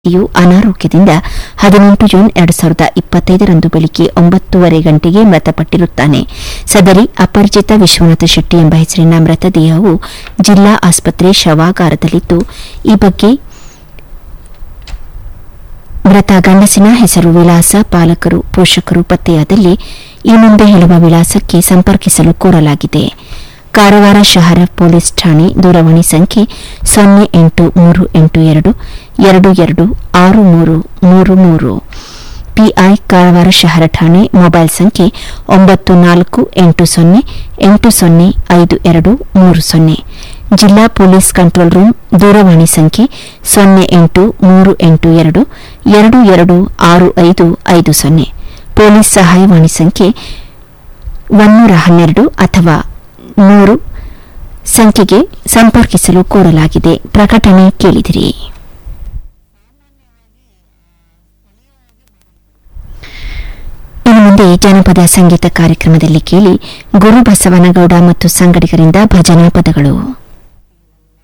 ವ್ಯಕ್ತಿಯು ಅನಾರೋಗ್ಯದಿಂದ ಹದಿನೆಂಟು ಜೂನ್ ಎರಡು ಸಾವಿರದ ಇಪ್ಪತ್ತೈದರಂದು ಬೆಳಿಗ್ಗೆ ಒಂಬತ್ತೂವರೆ ಗಂಟೆಗೆ ಮೃತಪಟ್ಟಿರುತ್ತಾನೆ ಸದರಿ ಅಪರಿಚಿತ ವಿಶ್ವನಾಥ ಶೆಟ್ಟಿ ಎಂಬ ಹೆಸರಿನ ಮೃತದೇಹವು ಜಿಲ್ಲಾ ಆಸ್ಪತ್ರೆ ಶವಾಗಾರದಲ್ಲಿದ್ದು ಈ ಬಗ್ಗೆ ಮೃತ ಗಂಡಸಿನ ಹೆಸರು ವಿಳಾಸ ಪಾಲಕರು ಪೋಷಕರು ಪತ್ತೆಯಾದಲ್ಲಿ ಈ ಮುಂದೆ ಹೇಳುವ ವಿಳಾಸಕ್ಕೆ ಸಂಪರ್ಕಿಸಲು ಕೋರಲಾಗಿದೆ ಕಾರವಾರ ಶಹರ ಪೊಲೀಸ್ ಠಾಣೆ ದೂರವಾಣಿ ಸಂಖ್ಯೆ ಸೊನ್ನೆ ಎಂಟು ಮೂರು ಎಂಟು ಎರಡು ಎರಡು ಎರಡು ಆರು ಮೂರು ಮೂರು ಮೂರು ಪಿಐ ಕಾರವಾರ ಶಹರ ಠಾಣೆ ಮೊಬೈಲ್ ಸಂಖ್ಯೆ ಒಂಬತ್ತು ನಾಲ್ಕು ಎಂಟು ಸೊನ್ನೆ ಎಂಟು ಸೊನ್ನೆ ಐದು ಎರಡು ಮೂರು ಸೊನ್ನೆ ಜಿಲ್ಲಾ ಪೊಲೀಸ್ ಕಂಟ್ರೋಲ್ ರೂಂ ದೂರವಾಣಿ ಸಂಖ್ಯೆ ಸೊನ್ನೆ ಎಂಟು ಮೂರು ಎಂಟು ಎರಡು ಎರಡು ಎರಡು ಆರು ಐದು ಐದು ಸೊನ್ನೆ ಪೊಲೀಸ್ ಸಹಾಯವಾಣಿ ಸಂಖ್ಯೆ ಒನ್ನೂರ ಹನ್ನೆರಡು ಅಥವಾ ನೂರು ಸಂಖ್ಯೆಗೆ ಸಂಪರ್ಕಿಸಲು ಕೋರಲಾಗಿದೆ ಪ್ರಕಟಣೆ ಕೇಳಿದಿರಿ ಇನ್ನು ಮುಂದೆ ಜನಪದ ಸಂಗೀತ ಕಾರ್ಯಕ್ರಮದಲ್ಲಿ ಕೇಳಿ ಗುರು ಬಸವನಗೌಡ ಮತ್ತು ಸಂಗಡಿಗರಿಂದ ಭಜನಾ ಪದಗಳು